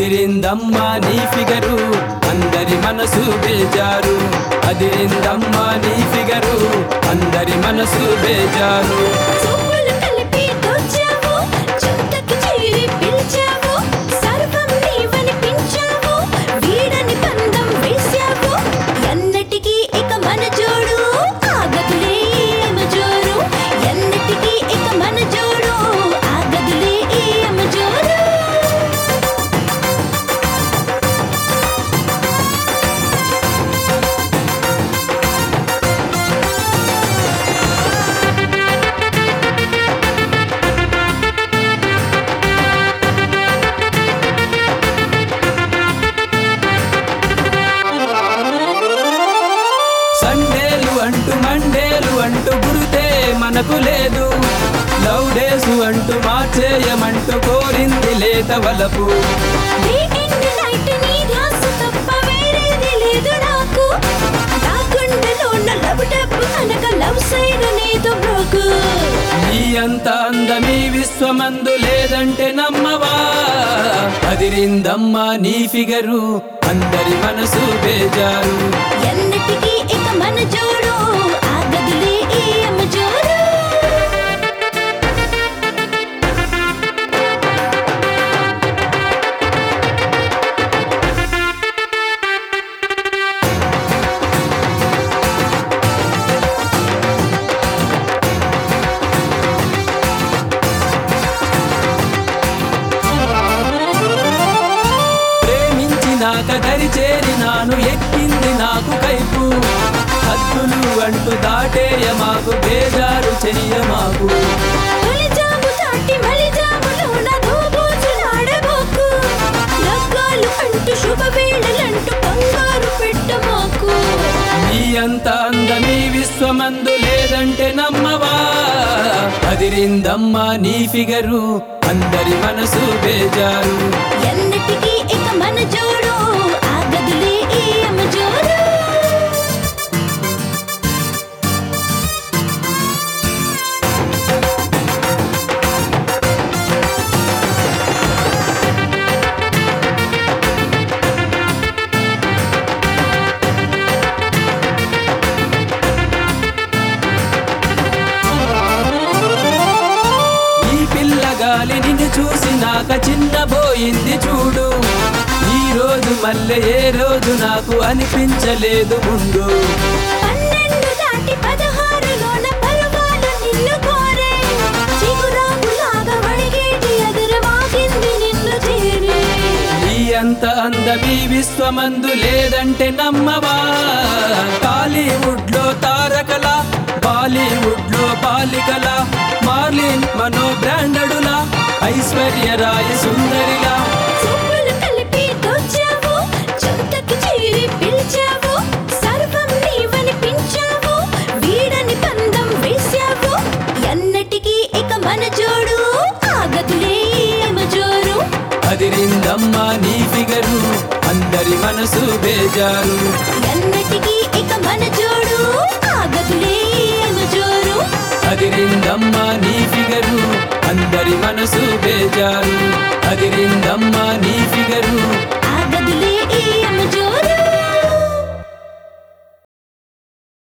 అదిరిందమ్మా నీ ఫిగరు అందరి మనసు బేజారు అదిరిందమ్మా నీ ఫిగరు అందరి మనసు బేజారు చూపులు కలిపి దోచావు చుట్టకి చేరి పిలిచావు సర్వం నీవనిపించావు వీడని బంధం వేశావు ఎన్నటికీ ఇక మన జోడు ఆగదులే ఏమ జోరు ఎన్నటికీ ఇక మన జోడు ఆగదులే ఏమ జోరు సండేలు అంటూ మండేలు అంటూ గురుతే మనకు లేదు లవ్ డేసు అంటూ మార్చేయమంటూ కోరింది లేత వలపు డే ఎండ్ నైట్ నీ ధ్యాస తప్ప వేరేది లేదు నాకు నా గుండెలోన లవ్ డబ్బు అనక లవ్ సైడ్ నీతో బ్రోకు నీ అంత అందమీ విశ్వమందు లేదంటే నమ్మవా అదిరిందమ్మా నీ ఫిగరు అందరి మనసు బేజారు ఎన్నటికీ ఇక మన జోడు ఆగదులే ఈ అమ్మ జోడు ప్రేమించినాక దరి చేరినాను ఎక్కింది నాకు కైపు హద్దులు అంటూ దాటేయ మాకు బేజారు చెయ్య మాకు తొలి జాము దాటి మలి జాములోన దోబూచులాడబోకు లగ్గాలు అంటూ శుభవేళలంటూ కంగారు పెట్టమాకు నీ అంత అందమీ విశ్వమందు లేదంటే నమ్మవా అదిరిందమ్మా నీ ఫిగరు అందరి మనసు బేజారు ఎన్నటికీ ఇక మన జోడు ఆగదులే ఈ అమ్మ జోడు ఈ పిల్లగాలి నిన్ను చూసినాక చిన్నబోయింది చూడు ఈ రోజు మళ్ళీ ఏ రోజు నాకు అనిపించలేదు ముందు పన్నెండు దాటి పదహారులోన పరువాలు నిన్ను కోరే చిగురాకులాగా వడిగేటి ఎదురవాగింది నిన్ను చేరే ఈ అంత అందమీ విశ్వమందు లేదంటే నమ్మవా టాలీవుడ్ లో తారకల బాలీవుడ్ లో బాలికల మార్లిన్ మనో బ్రాండడులా ఐశ్వర్య రాయ సుందరిలా చూపులు కలిపి దోచావు చుట్టకి చేరి పిలిచావు సర్వం నీవనిపించావు వీడని బంధం వేశావు ఎన్నటికీ ఇక మన జోడు ఆగదులే ఏమ జోరు అదిరిందమ్మా నీ ఫిగరు అందరి మనసు బేజారు ఎన్నటికీ ఇక మన జోడు ఆగదులే ఏమ జోరు అదిరిందమ్మా నీ ఫిగరు అందరి మనసు బేజారు అదిరిందమ్మా నీ ఫిగరు